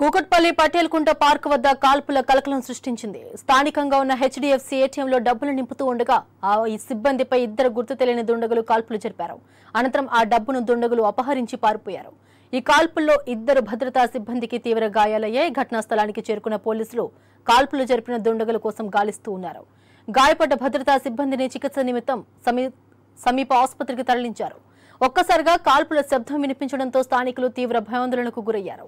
Kukatpally పటేల్కుంట park వద్ద కాల్పుల కలకలం సృష్టించింది స్థానికంగా ఉన్న హెచ్డీఎఫ్సీ ఏటీఎంలో డబ్బులు నింపుతూ ఉండగా ఆ ఈ సిబ్బందిపై ఇద్దరు గుర్తు తెలియని దుండగులు కాల్పులు జరిపారు అనంతరం ఆ డబ్బును దుండగులు అపహరించి పారిపోయారు ఈ కాల్పుల్లో ఇద్దరు భద్రతా సిబ్బందికి తీవ్ర గాయాలయ్యాయి ఘటనా స్థలానికి చేరుకున్న పోలీసులు కాల్పులు జరిపిన దుండగుల కోసం గాలిస్తూ ఉన్నారు గాయపడ్డ భద్రతా సిబ్బందిని చికిత్స నిమిత్తం సమీ సమీప ఆసుపత్రికి తరలించారు ఒక్కసారిగా కాల్పుల శబ్దం వినిపించడంతో స్థానికులు తీవ్ర భయాందోళనకు గురయ్యారు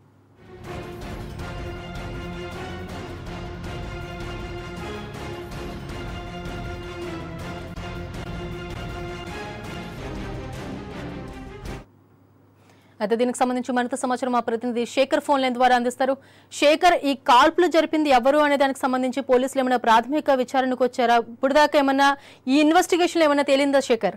అయితే దీనికి సంబంధించి మరింత సమాచారం మా ప్రతినిధి శేఖర్ ఫోన్ లైన్ ద్వారా అందిస్తారు శేఖర్ ఈ కాల్పులు జరిపింది ఎవరు అనే దానికి సంబంధించి పోలీసులు ఏమైనా ప్రాథమిక విచారణకు వచ్చారా ఇప్పుడు దాకా ఏమన్నా ఈ ఇన్వెస్టిగేషన్ ఏమైనా తేలిందా శేఖర్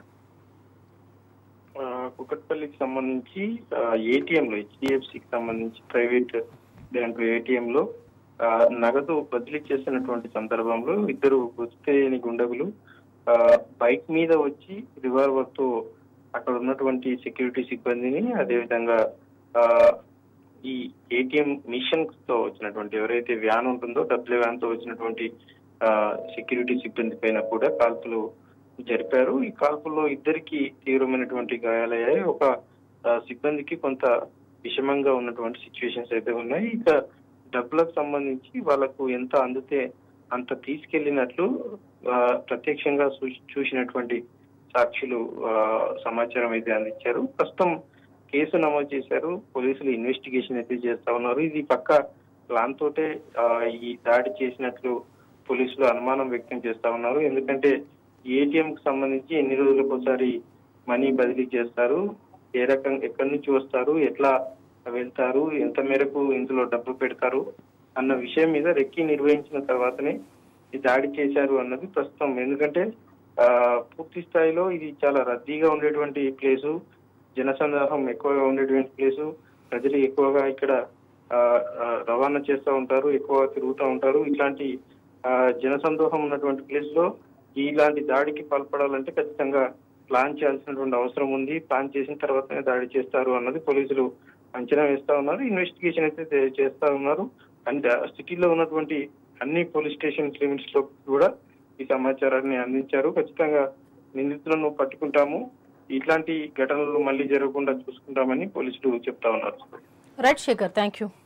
ఆ, కుకట్పల్లికి సంబంధించి ఏటీఎం లో హెచ్డిఎఫ్సికి సంబంధించి ప్రైవేట్ బ్యాంకు ఏటీఎం లో ఆ, నగదు బదిలీ చేసినటువంటి సందర్భంలో ఇద్దరు గుర్తులేని గుండగులు ఆ, బైక్ మీద వచ్చి రివాల్వర్ తో అక్కడ ఉన్నటువంటి సెక్యూరిటీ సిబ్బందిని అదేవిధంగా ఆ, ఈ ఏటీఎం మిషన్ తో వచ్చినటువంటి ఎవరైతే వ్యాన్ ఉంటుందో డబ్బుల వ్యాన్ తో వచ్చినటువంటి ఆ, సెక్యూరిటీ సిబ్బంది పైన కూడా కాల్పులు జరిపారు ఈ కాల్పుల్లో ఇద్దరికి తీవ్రమైనటువంటి గాయాలయ్యాయి ఒక ఆ, సిబ్బందికి కొంత విషమంగా ఉన్నటువంటి సిచ్యువేషన్స్ అయితే ఉన్నాయి ఇక డబ్బులకు సంబంధించి వాళ్ళకు ఎంత అందితే అంత తీసుకెళ్లినట్లు ఆ, ప్రత్యక్షంగా చూసి- చూసినటువంటి సాక్షులు ఆ, సమాచారం అయితే అందించారు ప్రస్తుతం కేసు నమోదు చేశారు పోలీసులు ఇన్వెస్టిగేషన్ అయితే చేస్తా ఉన్నారు ఇది పక్క ప్లాన్ తోటే ఆ, ఈ దాడి చేసినట్లు పోలీసులు అనుమానం వ్యక్తం చేస్తా ఉన్నారు ఎందుకంటే ఏటీఎం కి సంబంధించి ఎన్ని రోజులకు ఒకసారి మనీ బదిలీ చేస్తారు ఏ రకం ఎక్కడి నుంచి వస్తారు ఎట్లా వెళ్తారు ఎంత మేరకు ఇందులో డబ్బు పెడతారు అన్న విషయం మీద రెక్కి నిర్వహించిన తర్వాతనే ఈ దాడి చేశారు అన్నది ప్రస్తుతం ఎందుకంటే ఆ, పూర్తి స్థాయిలో ఇది చాలా రద్దీగా ఉండేటువంటి ప్లేసు జనసందాహం ఎక్కువగా ఉండేటువంటి ప్లేసు ప్రజలు ఎక్కువగా ఇక్కడ ఆ, ఆ, రవాణా చేస్తూ ఉంటారు ఎక్కువ తిరుగుతూ ఉంటారు ఇట్లాంటి ఆ, జనసందోహం ఉన్నటువంటి ప్లేస్ లో ఇలాంటి దాడికి పాల్పడాలంటే ఖచ్చితంగా ప్లాన్ చేయాల్సినటువంటి అవసరం ఉంది ప్లాన్ చేసిన తర్వాతనే దాడి చేస్తారు అన్నది పోలీసులు అంచనా వేస్తా ఉన్నారు ఇన్వెస్టిగేషన్ అయితే చే- చేస్తా ఉన్నారు అండ్ సిటీలో ఉన్నటువంటి అన్ని పోలీస్ స్టేషన్ లిమిట్స్ లో కూడా ఈ సమాచారాన్ని అందించారు ఖచ్చితంగా నిందితులను పట్టుకుంటాము ఇట్లాంటి ఘటనలు మళ్ళీ జరగకుండా చూసుకుంటామని పోలీసులు చెప్తా ఉన్నారు రైట్ శేఖర్ థ్యాంక్ యూ